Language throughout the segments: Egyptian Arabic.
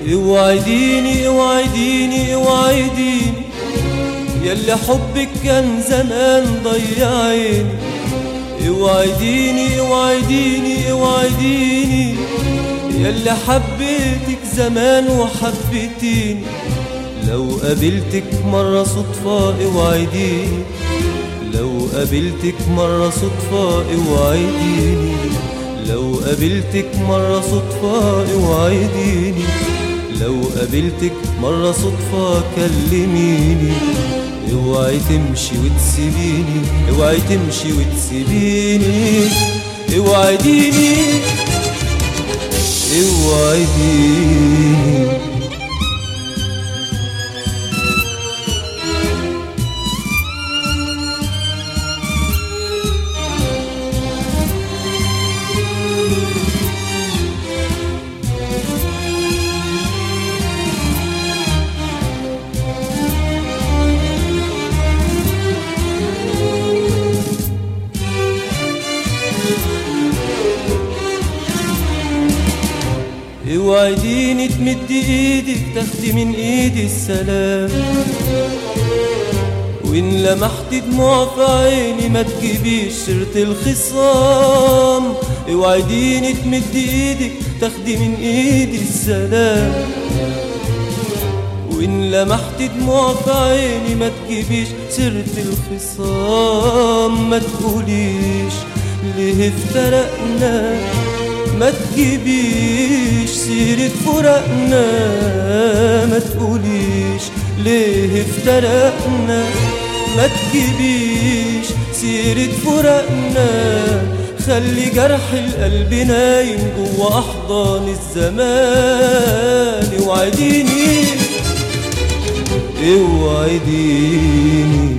اوعديني اوعديني اوعديني يلي حبك كان زمان ضيع عيني اوعديني اوعديني اوعديني يلي حبيتك زمان وحبيتيني لو قابلتك مرة صدفة اوعديني لو قابلتك مرة صدفة اوعديني لو قابلتك مرة صدفة اوعديني لو قابلتك مرة صدفة كلميني اوعي تمشي وتسيبيني اوعي تمشي وتسيبيني اوعديني اوعديني اوعديني تمد ايدك تاخدي من ايدي السلام وان لمحت دموع في عيني ما تجيبيش سيرة الخصام اوعديني تمد ايدك تاخدي من ايدي السلام وإن لمحت دموع في عيني ما تجيبيش سيرة الخصام ما تقوليش ليه افترقنا ما تجيبيش سيرة فراقنا ما تقوليش ليه افترقنا ما تجيبيش سيرة فراقنا خلي جرح القلب نايم جوا أحضان الزمان اوعديني اوعديني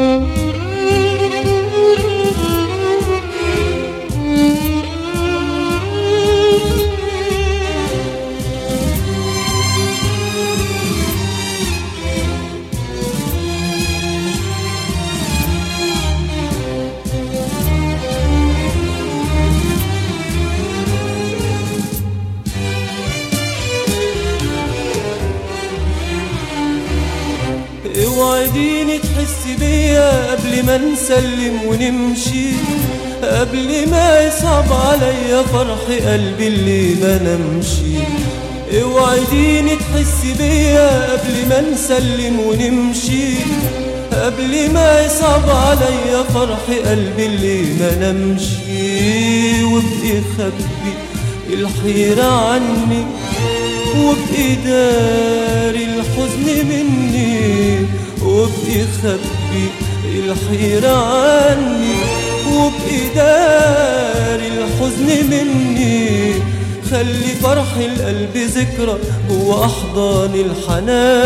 اوعديني تحسي بيا قبل ما نسلم ونمشي قبل ما يصعب عليا فرح قلبي اللي ما نمشي اوعديني تحسي بيا قبل ما نسلم ونمشي قبل ما يصعب عليا فرح قلبي اللي ما نمشي وابقي خبي الحيرة عني وابقي داري الحزن مني وابقي خبي الحيرة عني وابقي داري الحزن مني خلي فرح القلب ذكرى جوا أحضان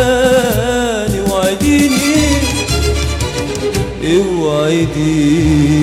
الحنان اوعديني اوعديني